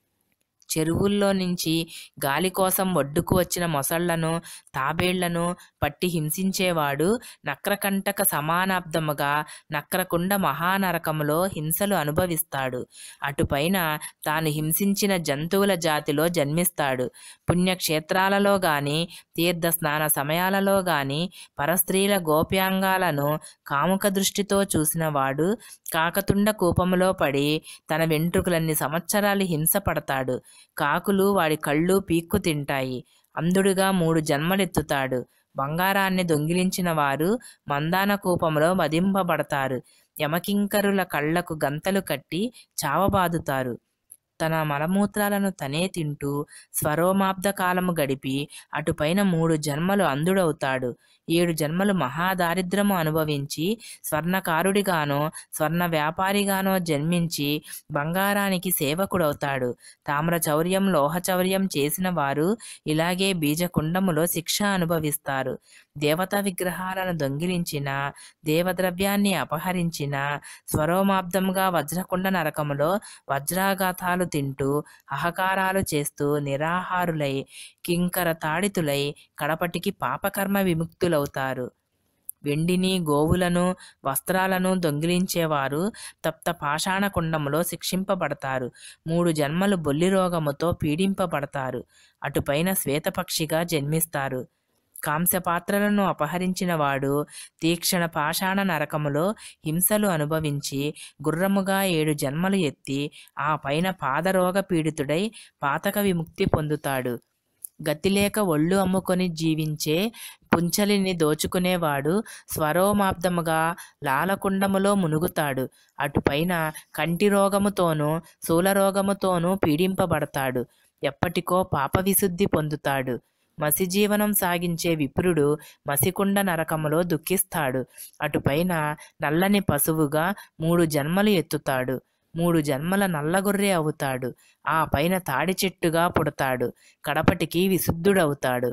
చెరువుల్లో నుంచి గాలి కోసం ఒడ్డుకు వచ్చిన మొసళ్లను తాబేళ్లను పట్టి హింసించేవాడు నక్రకంటక సమానాబ్దముగా నక్రకుండ మహానరకములో హింసలు అనుభవిస్తాడు అటుపైన తాను హింసించిన జంతువుల జాతిలో జన్మిస్తాడు పుణ్యక్షేత్రాలలో గాని తీర్థ స్నాన సమయాలలో గాని పరస్త్రీల గోప్యాంగాలను కాముక దృష్టితో చూసిన వాడు కాకతుండ కూపములో పడి తన వెంట్రుకలన్ని సంవత్సరాలు హింస పడతాడు కాకులు వాడి కళ్ళు పీక్కు తింటాయి అంధుడుగా మూడు జన్మలెత్తుతాడు బంగారాన్ని దొంగిలించిన వారు మందాన కూపంలో వధింపబడతారు యమకింకరుల కళ్ళకు గంతలు కట్టి చావబాదుతారు తన మలమూత్రాలను తనే తింటూ స్వరోమాబ్ద కాలము గడిపి అటుపైన మూడు జన్మలు అంధుడవుతాడు ఏడు జన్మలు మహాదారిద్రము అనుభవించి స్వర్ణకారుడిగానో స్వర్ణ వ్యాపారిగానో జన్మించి బంగారానికి సేవకుడవుతాడు తామ్రచౌర్యం లోహచౌర్యం చేసిన వారు ఇలాగే బీజకుండములో శిక్ష అనుభవిస్తారు దేవతా విగ్రహాలను దొంగిలించిన దేవద్రవ్యాన్ని అపహరించిన స్వరోమాబ్దముగా వజ్రకుండ నరకములో వజ్రాఘాతాలు తింటూ అహకారాలు చేస్తూ నిరాహారులై కింకర తాడితులై కడపటికి పాపకర్మ విముక్తులవుతారు వెండిని గోవులను వస్త్రాలను దొంగిలించేవారు తప్త పాషాణ కుండములో శిక్షింపబడతారు మూడు జన్మలు బొల్లి రోగముతో పీడింపబడతారు అటుపైన శ్వేతపక్షిగా జన్మిస్తారు కాంస్యపాత్రలను అపహరించిన వాడు తీక్షణ పాషాణ నరకములో హింసలు అనుభవించి గుర్రముగా ఏడు జన్మలు ఎత్తి ఆ పైన పాదరోగ పీడితుడై పాతక విముక్తి పొందుతాడు గతిలేక ఒళ్ళు అమ్ముకొని జీవించే పుంచలిని దోచుకునేవాడు స్వరోమాబ్దముగా లాలకుండములో మునుగుతాడు అటుపైన కంటి రోగముతోనూ శూలరోగముతోనూ పీడింపబడతాడు ఎప్పటికో పాప విశుద్ధి పొందుతాడు మసి జీవనం సాగించే విప్రుడు మసికుండ నరకములో దుఃఖిస్తాడు అటుపైన నల్లని పశువుగా మూడు జన్మలు ఎత్తుతాడు మూడు జన్మల నల్లగొర్రె అవుతాడు ఆ పైన తాడి చెట్టుగా పుడతాడు కడపటికి విశుద్ధుడవుతాడు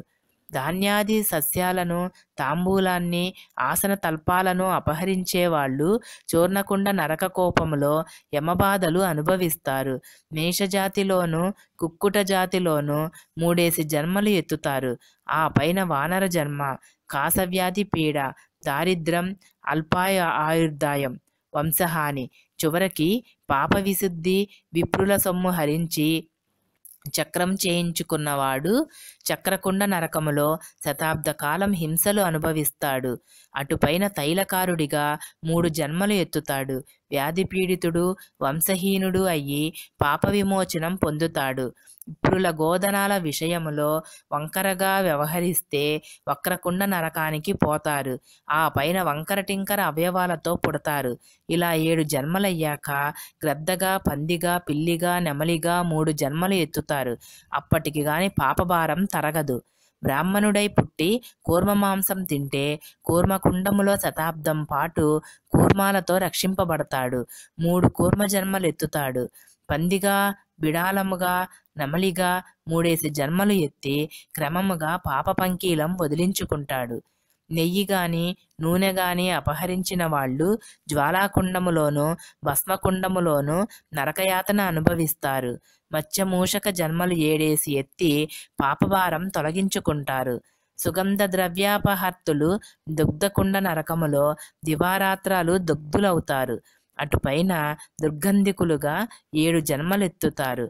ధాన్యాది సస్యాలను తాంబూలాన్ని ఆసన తల్పాలను అపహరించేవాళ్ళు చూర్ణకుండ నరక కోపములో యమబాధలు అనుభవిస్తారు మేషజాతిలోను కుక్కుట జాతిలోను మూడేసి జన్మలు ఎత్తుతారు ఆ పైన వానర జన్మ కాసవ్యాధి పీడ దారిద్రం అల్పాయ ఆయుర్దాయం వంశహాని చివరికి పాప విశుద్ధి విప్రుల సొమ్ము హరించి చక్రం చేయించుకున్నవాడు చక్రకుండ నరకములో శతాబ్ద కాలం హింసలు అనుభవిస్తాడు అటుపైన తైలకారుడిగా మూడు జన్మలు ఎత్తుతాడు వ్యాధి పీడితుడు వంశహీనుడు అయ్యి పాప విమోచనం పొందుతాడు ఇప్పుడుల గోధనాల విషయములో వంకరగా వ్యవహరిస్తే వక్రకుండ నరకానికి పోతారు ఆ పైన వంకర టింకర అవయవాలతో పుడతారు ఇలా ఏడు జన్మలయ్యాక గ్రద్దగా పందిగా పిల్లిగా నెమలిగా మూడు జన్మలు ఎత్తుతారు అప్పటికి గాని పాపభారం తరగదు బ్రాహ్మణుడై పుట్టి కూర్మ మాంసం తింటే కూర్మకుండములో శతాబ్దం పాటు కూర్మాలతో రక్షింపబడతాడు మూడు కూర్మ జన్మలు ఎత్తుతాడు పందిగా బిడాలముగా నెమలిగా మూడేసి జన్మలు ఎత్తి క్రమముగా పాప పంకీలం వదిలించుకుంటాడు నెయ్యి గాని నూనె గాని అపహరించిన వాళ్ళు జ్వాలాకుండములోను భస్మకుండములోను నరకయాతన అనుభవిస్తారు మత్స్యమూషక జన్మలు ఏడేసి ఎత్తి పాపభారం తొలగించుకుంటారు సుగంధ ద్రవ్యాపహర్తులు దుగ్ధకుండ నరకములో దివారాత్రాలు దుగ్ధులవుతారు అటుపైన దుర్గంధికులుగా ఏడు జన్మలెత్తుతారు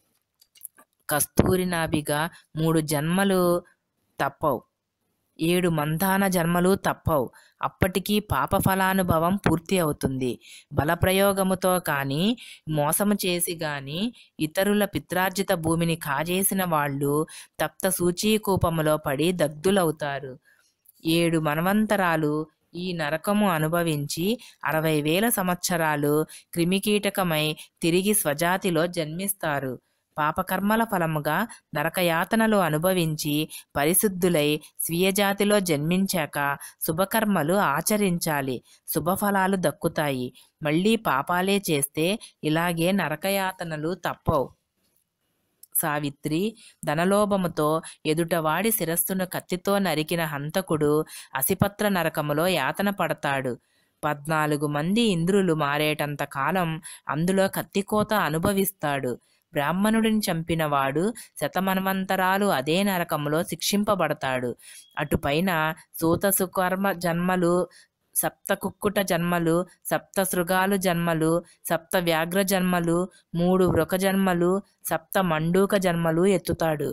కస్తూరి నాభిగా మూడు జన్మలు తప్పవు ఏడు మంధాన జన్మలు తప్పవు అప్పటికి పాప ఫలానుభవం పూర్తి అవుతుంది బలప్రయోగముతో కానీ మోసము చేసి గాని ఇతరుల పిత్రార్జిత భూమిని కాజేసిన వాళ్ళు తప్త సూచీకూపములో పడి దగ్ధులవుతారు ఏడు మనవంతరాలు ఈ నరకము అనుభవించి అరవై వేల సంవత్సరాలు క్రిమికీటకమై తిరిగి స్వజాతిలో జన్మిస్తారు పాపకర్మల ఫలముగా నరకయాతనలు అనుభవించి పరిశుద్ధులై స్వీయ జాతిలో జన్మించాక శుభకర్మలు ఆచరించాలి శుభఫలాలు దక్కుతాయి మళ్ళీ పాపాలే చేస్తే ఇలాగే నరకయాతనలు తప్పవు సావిత్రి ధనలోభముతో ఎదుటవాడి శిరస్సును కత్తితో నరికిన హంతకుడు అసిపత్ర నరకములో యాతన పడతాడు పద్నాలుగు మంది ఇంద్రులు మారేటంత కాలం అందులో కత్తికోత అనుభవిస్తాడు బ్రాహ్మణుడిని చంపినవాడు శతమన్వంతరాలు అదే నరకములో శిక్షింపబడతాడు అటుపైన సూత సుకర్మ జన్మలు సప్త కుక్కుట జన్మలు సప్త శృగాలు జన్మలు సప్త వ్యాఘ్ర జన్మలు మూడు వృక జన్మలు సప్త మండూక జన్మలు ఎత్తుతాడు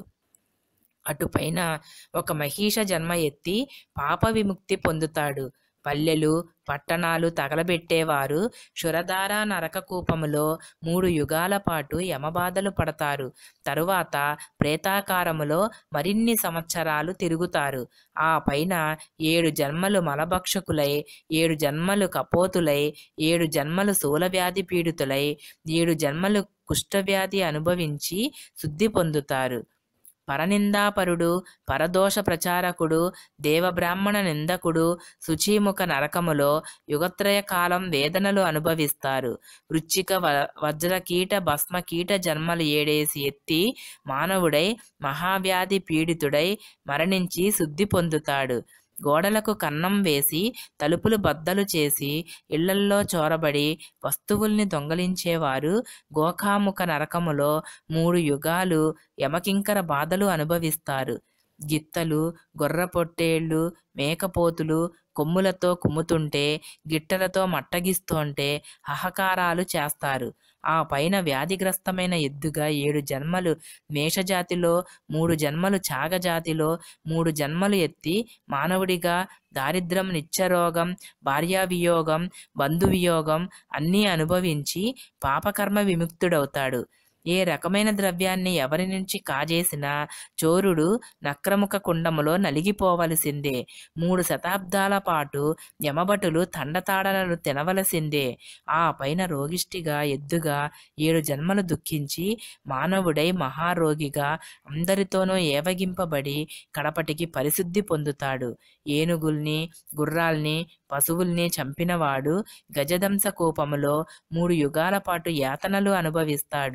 అటుపైన ఒక మహిష జన్మ ఎత్తి పాప విముక్తి పొందుతాడు పల్లెలు పట్టణాలు తగలబెట్టేవారు శురధార నరక కూపములో మూడు యుగాల పాటు యమబాధలు పడతారు తరువాత ప్రేతాకారములో మరిన్ని సంవత్సరాలు తిరుగుతారు ఆ పైన ఏడు జన్మలు మలభక్షకులై ఏడు జన్మలు కపోతులై ఏడు జన్మలు శూలవ్యాధి పీడితులై ఏడు జన్మలు కుష్ఠవ్యాధి అనుభవించి శుద్ధి పొందుతారు పరనిందాపరుడు పరదోష ప్రచారకుడు దేవబ్రాహ్మణ నిందకుడు శుచీముఖ నరకములో యుగత్రయ కాలం వేదనలు అనుభవిస్తారు వృచ్చిక వ వజ్రకీట భస్మకీట జన్మలు ఏడేసి ఎత్తి మానవుడై మహావ్యాధి పీడితుడై మరణించి శుద్ధి పొందుతాడు గోడలకు కన్నం వేసి తలుపులు బద్దలు చేసి ఇళ్లల్లో చొరబడి వస్తువుల్ని దొంగలించేవారు గోకాముఖ నరకములో మూడు యుగాలు యమకింకర బాధలు అనుభవిస్తారు గిత్తలు గొర్రపొట్టేళ్ళు మేకపోతులు కొమ్ములతో కుమ్ముతుంటే గిట్టలతో మట్టగిస్తుంటే హహకారాలు చేస్తారు ఆ పైన వ్యాధిగ్రస్తమైన ఎద్దుగా ఏడు జన్మలు మేషజాతిలో మూడు జన్మలు చాగజాతిలో మూడు జన్మలు ఎత్తి మానవుడిగా దారిద్రం నిత్యరోగం భార్యావియోగం బంధువియోగం అన్నీ అనుభవించి పాపకర్మ విముక్తుడవుతాడు ఏ రకమైన ద్రవ్యాన్ని ఎవరి నుంచి కాజేసినా చోరుడు నక్రముఖ కుండములో నలిగిపోవలసిందే మూడు శతాబ్దాల పాటు యమభటులు తండతాడలను తినవలసిందే ఆ పైన రోగిష్టిగా ఎద్దుగా ఏడు జన్మలు దుఃఖించి మానవుడై మహారోగిగా అందరితోనూ ఏవగింపబడి కడపటికి పరిశుద్ధి పొందుతాడు ఏనుగుల్ని గుర్రాల్ని పశువుల్ని చంపినవాడు గజదంస కోపములో మూడు యుగాల పాటు యాతనలు అనుభవిస్తాడు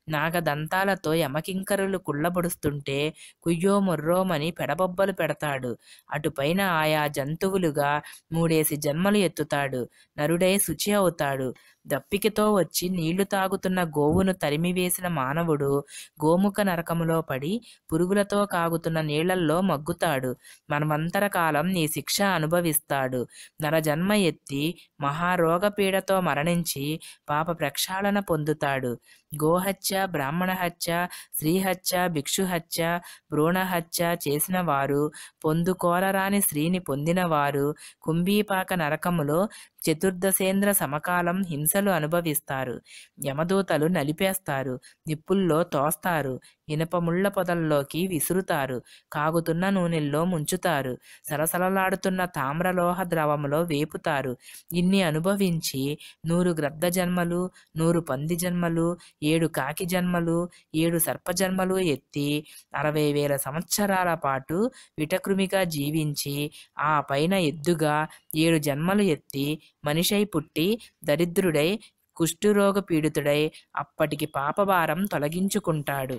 నాగదంతాలతో యమకింకరులు కుళ్ళబడుస్తుంటే కుయ్యో మొర్రోమని పెడబొబ్బలు పెడతాడు అటుపైన ఆయా జంతువులుగా మూడేసి జన్మలు ఎత్తుతాడు నరుడై శుచి అవుతాడు దప్పికతో వచ్చి నీళ్లు తాగుతున్న గోవును తరిమివేసిన మానవుడు గోముఖ నరకములో పడి పురుగులతో కాగుతున్న నీళ్లల్లో మగ్గుతాడు మనమంతర కాలం నీ శిక్ష అనుభవిస్తాడు నరజన్మ ఎత్తి మహారోగ పీడతో మరణించి పాప ప్రక్షాళన పొందుతాడు గోహత్య బ్రాహ్మణ హత్య స్త్రీహత్య భిక్షుహత్య భ్రూణహత్య చేసిన వారు పొందుకోరరాని స్త్రీని పొందినవారు కుంభీపాక నరకములో చతుర్దశేంద్ర సమకాలం హింసలు అనుభవిస్తారు యమదూతలు నలిపేస్తారు నిప్పుల్లో తోస్తారు ఇనపముళ్ళ పొదల్లోకి విసురుతారు కాగుతున్న నూనెల్లో ముంచుతారు సలసలలాడుతున్న తామ్రలోహ ద్రవములో వేపుతారు ఇన్ని అనుభవించి నూరు గ్రద్ద జన్మలు నూరు పంది జన్మలు ఏడు కాకి జన్మలు ఏడు సర్ప జన్మలు ఎత్తి అరవై వేల సంవత్సరాల పాటు విటకృమిగా జీవించి ఆ పైన ఎద్దుగా ఏడు జన్మలు ఎత్తి మనిషై పుట్టి దరిద్రుడై కుష్ఠురోగ పీడితుడై అప్పటికి పాపభారం తొలగించుకుంటాడు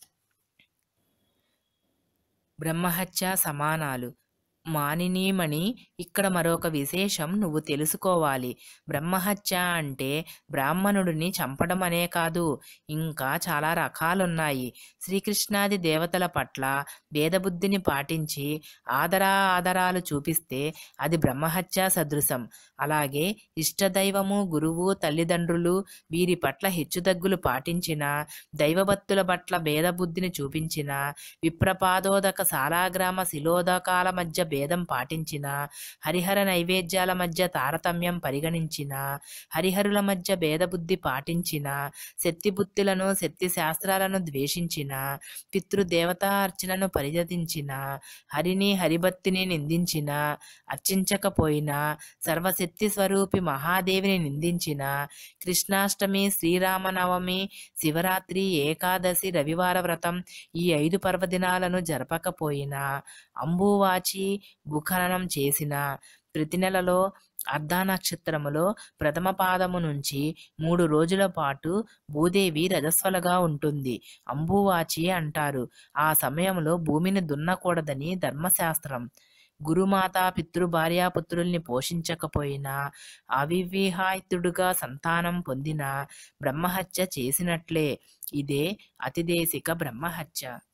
బ్రహ్మహత్య సమానాలు మానినీమణి ఇక్కడ మరొక విశేషం నువ్వు తెలుసుకోవాలి బ్రహ్మహత్య అంటే బ్రాహ్మణుడిని చంపడం అనే కాదు ఇంకా చాలా రకాలున్నాయి శ్రీకృష్ణాది దేవతల పట్ల భేదబుద్ధిని పాటించి ఆదరా ఆదరాలు చూపిస్తే అది బ్రహ్మహత్య సదృశం అలాగే ఇష్టదైవము గురువు తల్లిదండ్రులు వీరి పట్ల హెచ్చుతగ్గులు పాటించిన దైవభక్తుల పట్ల భేదబుద్ధిని చూపించిన విప్రపాదోదక సాలాగ్రామ శిలోదకాల మధ్య భేదం పాటించిన హరిహర నైవేద్యాల మధ్య తారతమ్యం పరిగణించిన హరిహరుల మధ్య భేదబుద్ధి పాటించిన శక్తిబుద్ధులను శక్తి శాస్త్రాలను ద్వేషించిన పితృదేవతా అర్చనను పరిజతించిన హరిని హరిభక్తిని నిందించిన అర్చించకపోయినా సర్వశక్తి స్వరూపి మహాదేవిని నిందించిన కృష్ణాష్టమి శ్రీరామనవమి శివరాత్రి ఏకాదశి రవివార వ్రతం ఈ ఐదు పర్వదినాలను జరపకపోయినా అంబువాచి భూఖననం చేసిన ప్రతి నెలలో అర్ధ నక్షత్రములో ప్రథమ పాదము నుంచి మూడు రోజుల పాటు భూదేవి రజస్వలగా ఉంటుంది అంబువాచి అంటారు ఆ సమయంలో భూమిని దున్నకూడదని ధర్మశాస్త్రం గురుమాత పితృ భార్యాపుత్రుల్ని పోషించకపోయినా అవివిహాయితుడుగా సంతానం పొందిన బ్రహ్మహత్య చేసినట్లే ఇదే అతిదేశిక బ్రహ్మహత్య